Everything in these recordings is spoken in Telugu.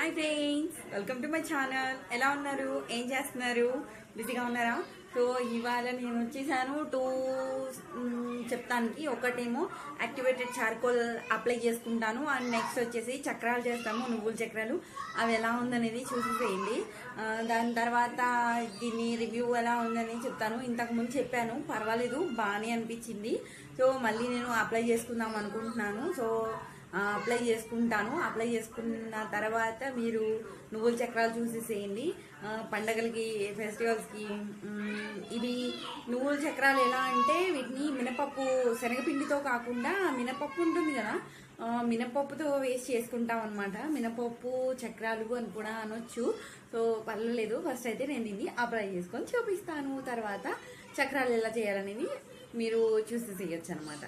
hi friends welcome to my channel ఎలా ఉన్నారు ఏం చేస్తున్నారు బిజీగా ఉన్నారా సో ఇవాళ నేను వచ్చేసాను టూ చెప్తానికి ఒకటేమో యాక్టివేటెడ్ చార్కోల్ అప్లై చేసుకుంటాను అండ్ నెక్స్ట్ వచ్చేసి చక్రాలు చేస్తాము నువ్వుల చక్రాలు అవి ఎలా ఉందనేది చూసేసేయండి ఆ, దాని తర్వాత దీని రివ్యూ ఎలా ఉందని చెప్తాను ఇంతకు ముందు చెప్పాను పర్వాలేదు బాగానే అనిపించింది సో మళ్ళీ నేను అప్లై చేసుకుందాం అనుకుంటున్నాను సో ఆ, అప్లై చేసుకుంటాను అప్లై చేసుకున్న తర్వాత మీరు నువ్వుల చక్రాలు చూసేసేయండి ఆ, పండగలకి ఫెస్టివల్స్కి మ్, ఇవి నువ్వుల చక్రాలు ఎలా అంటే వీటిని మినపప్పు శనగపిండితో కాకుండా మినపప్పు ఉంటుంది కదా ఆ, మినపప్పుతో వేస్ట్ చేసుకుంటాం అనమాట మినపప్పు చక్రాలు అని కూడా అనొచ్చు సో పర్లేదు ఫస్ట్ అయితే నేను దీన్ని అప్లై చేసుకొని చూపిస్తాను తర్వాత చక్రాలు ఎలా చేయాలనేది మీరు చూసేసేయచ్చు అనమాట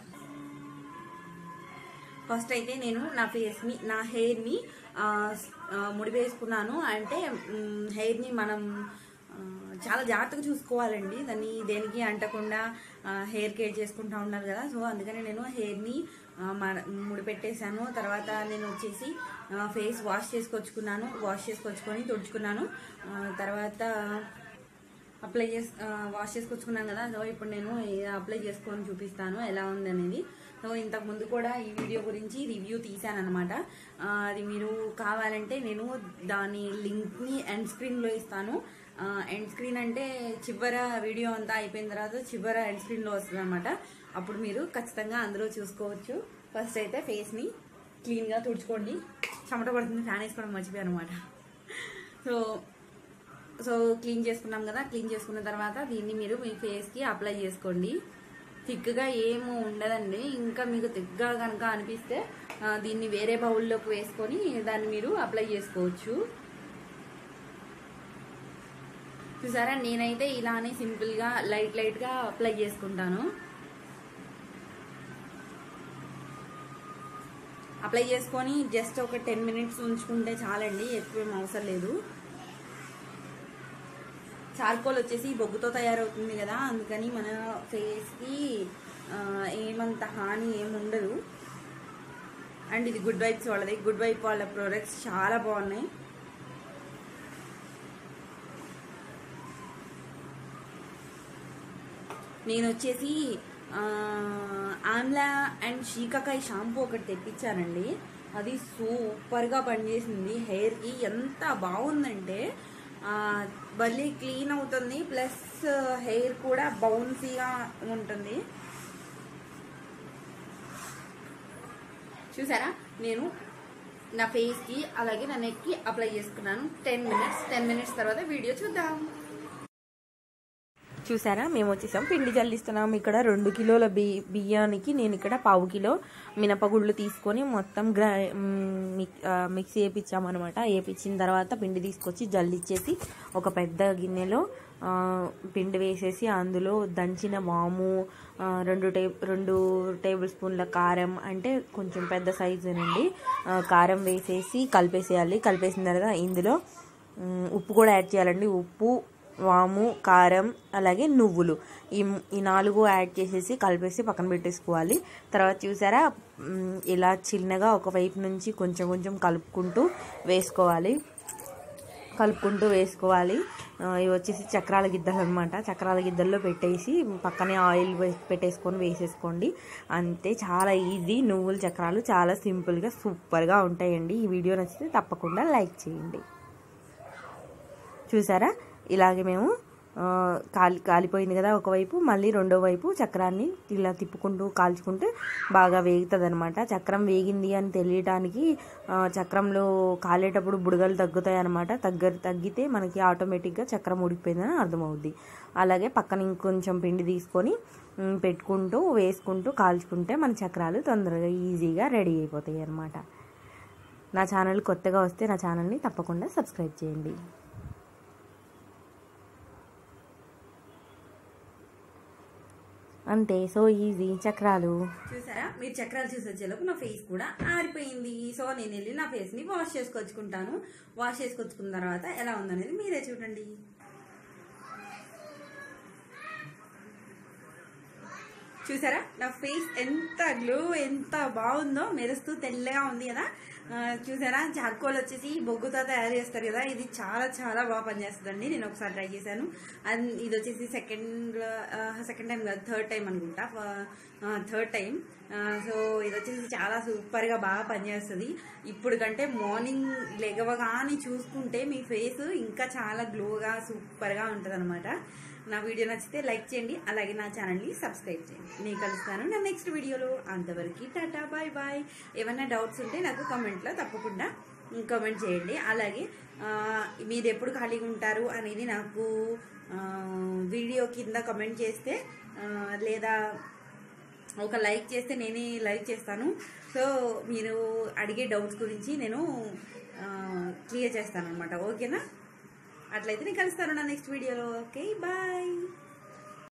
ఫస్ట్ అయితే నేను నా ఫేస్ని నా హెయిర్ని ముడి వేసుకున్నాను అంటే మ్, హెయిర్ని మనం ఆ, చాలా జాగ్రత్తగా చూసుకోవాలండి దాన్ని దేనికి అంటకుండా ఆ, హెయిర్ కేర్ చేసుకుంటా ఉండాలి కదా సో అందుకని నేను హెయిర్ని ఆ, మ- ముడి పెట్టేశాను తర్వాత నేను వచ్చేసి ఆ, ఫేస్ వాష్ చేసుకొచ్చుకున్నాను వాష్ చేసుకొచ్చుకొని తుడుచుకున్నాను ఆ, తర్వాత అప్లై చేసి ఆ, వాష్ చేసుకొచ్చుకున్నాను కదా సో ఇప్పుడు నేను ఇది అప్లై చేసుకొని చూపిస్తాను ఎలా ఉంది అనేది సో ఇంతకు ముందు కూడా ఈ వీడియో గురించి రివ్యూ తీశాను అనమాట అది మీరు కావాలంటే నేను దాని లింక్ని ఎండ్ స్క్రీన్లో ఇస్తాను ఎండ్ స్క్రీన్ అంటే చివర వీడియో అంతా అయిపోయిన తర్వాత చివర ఎండ్ స్క్రీన్లో వస్తుంది అనమాట అప్పుడు మీరు ఖచ్చితంగా అందులో చూసుకోవచ్చు ఫస్ట్ అయితే ఫేస్ని క్లీన్గా తుడుచుకోండి చెమట పడుతుంది ఫ్యాన్ వేసుకోవడం మర్చిపోయాను అనమాట సో సో క్లీన్ చేసుకున్నాం కదా క్లీన్ చేసుకున్న తర్వాత దీన్ని మీరు మీ ఫేస్కి అప్లై చేసుకోండి థిక్గా ఏమి ఉండదండి ఇంకా మీకు థిక్గా కనుక అనిపిస్తే ఆ, దీన్ని వేరే బౌల్లోకి వేసుకొని దాన్ని మీరు అప్లై చేసుకోవచ్చు చూసారా నేనైతే ఇలానే సింపుల్గా లైట్ లైట్గా అప్లై చేసుకుంటాను అప్లై చేసుకొని జస్ట్ ఒక టెన్ మినిట్స్ ఉంచుకుంటే చాలండి ఎక్కువేం అవసరం లేదు చార్కోల్ వచ్చేసి బొగ్గుతో తయారవుతుంది కదా అందుకని మన ఫేస్కి ఆ, ఏమంత హాని ఏమి ఉండదు అండ్ ఇది గుడ్ వైబ్స్ వాళ్ళది గుడ్ వైబ్ వాళ్ళ ప్రోడక్ట్స్ చాలా బాగున్నాయి నేను వచ్చేసి ఆ, ఆమ్లా అండ్ షీకాకాయ షాంపూ ఒకటి తెప్పించానండి అది సూపర్గా పనిచేసింది హెయిర్కి ఎంత బాగుందంటే ఆ, భలే క్లీన్ అవుతుంది ప్లస్ హెయిర్ కూడా బౌన్సీగా ఉంటుంది చూసారా నేను నా ఫేస్కి అలాగే నా నెక్కి అప్లై చేసుకున్నాను టెన్ మినిట్స్ టెన్ మినిట్స్ తర్వాత వీడియో చూద్దాం చూసారా మేము వచ్చేసాం పిండి జల్లిస్తున్నాం ఇక్కడ రెండు కిలోల బి బియ్యానికి నేను ఇక్కడ పావు కిలో మినపగుళ్ళు తీసుకొని మొత్తం గ్రా మ్, మిక్- ఆ, మిక్సీ వేయించామన్నమాట వేయించిన తర్వాత పిండి తీసుకొచ్చి జల్లిచ్చేసి ఒక పెద్ద గిన్నెలో ఆ, పిండి వేసేసి అందులో దంచిన వాము ఆ, రెండు టే రెండు టేబుల్ స్పూన్ల కారం అంటే కొంచెం పెద్ద సైజునండి ఆ, కారం వేసేసి కలిపేసేయాలి కలిపేసిన తర్వాత ఇందులో మ్, ఉప్పు కూడా యాడ్ చేయాలండి ఉప్పు వాము కారం అలాగే నువ్వులు ఈ ఈ నాలుగు యాడ్ చేసేసి కలిపేసి పక్కన పెట్టేసుకోవాలి తర్వాత చూసారా మ్, ఇలా చిన్నగా ఒకవైపు నుంచి కొంచెం కొంచెం కలుపుకుంటూ వేసుకోవాలి కలుపుకుంటూ వేసుకోవాలి ఆ, ఇవి వచ్చేసి చక్రాల గిద్దలు అనమాట చక్రాల గిద్దల్లో పెట్టేసి పక్కనే ఆయిల్ వేసి పెట్టేసుకొని వేసేసుకోండి అంతే చాలా ఈజీ నువ్వుల చక్రాలు చాలా సింపుల్గా సూపర్గా ఉంటాయండి ఈ వీడియో నచ్చితే తప్పకుండా లైక్ చేయండి చూసారా ఇలాగే మేము ఆ, కాలి కాలిపోయింది కదా ఒకవైపు మళ్ళీ రెండో వైపు చక్రాన్ని ఇలా తిప్పుకుంటూ కాల్చుకుంటే బాగా వేగుతుంది అనమాట చక్రం వేగింది అని తెలియటానికి ఆ, చక్రంలో కాలేటప్పుడు బుడగలు తగ్గుతాయి అనమాట తగ్గ తగ్గితే మనకి ఆటోమేటిక్గా చక్రం ఉడికిపోయిందని అర్థమవుద్ది అలాగే పక్కన ఇంకొంచెం పిండి తీసుకొని ఉమ్, పెట్టుకుంటూ వేసుకుంటూ కాల్చుకుంటే మన చక్రాలు తొందరగా ఈజీగా రెడీ అయిపోతాయి అనమాట నా ఛానల్ కొత్తగా వస్తే నా ఛానల్ని తప్పకుండా సబ్స్క్రైబ్ చేయండి అంతే సో ఈజీ చక్రాలు చూసారా మీరు చక్రాలు చూసి వచ్చేలోపు నా ఫేస్ కూడా ఆరిపోయింది సో నేను వెళ్ళి నా ఫేస్ ని వాష్ చేసుకొచ్చుకుంటాను వాష్ చేసుకొచ్చుకున్న తర్వాత ఎలా ఉందనేది మీరే చూడండి చూసారా నా ఫేస్ ఎంత గ్లో ఎంత బాగుందో మెరుస్తూ తెల్లగా ఉంది కదా ఆ, చూసారా చార్కోల్ వచ్చేసి బొగ్గుతో తయారు చేస్తారు కదా ఇది చాలా చాలా బాగా పనిచేస్తుందండి నేను ఒకసారి ట్రై చేశాను అండ్ ఇది వచ్చేసి సెకండ్ సెకండ్ టైం కాదు థర్డ్ టైం అనుకుంటా థర్డ్ టైం సో ఇది వచ్చేసి చాలా సూపర్గా బాగా పనిచేస్తుంది ఇప్పుడు కంటే మార్నింగ్ లెగవగానే చూసుకుంటే మీ ఫేస్ ఇంకా చాలా గ్లోగా సూపర్గా ఉంటుంది నా వీడియో నచ్చితే లైక్ చేయండి అలాగే నా ఛానల్ని సబ్స్క్రైబ్ చేయండి నేను కలుస్తాను నా నెక్స్ట్ వీడియోలో అంతవరకు టాటా బాయ్ బాయ్ ఏమైనా డౌట్స్ ఉంటే నాకు కామెంట్లో తప్పకుండా కామెంట్ చేయండి అలాగే ఆ, మీరు ఎప్పుడు ఖాళీగా ఉంటారు అనేది నాకు ఆ, వీడియో కింద కామెంట్ చేస్తే ఆ, లేదా ఒక లైక్ చేస్తే నేనే లైక్ చేస్తాను సో మీరు అడిగే డౌట్స్ గురించి నేను క్లియర్ చేస్తాను అనమాట ఓకేనా అట్లయితే నేను కలుస్తాను నా నెక్స్ట్ వీడియోలో ఓకే బాయ్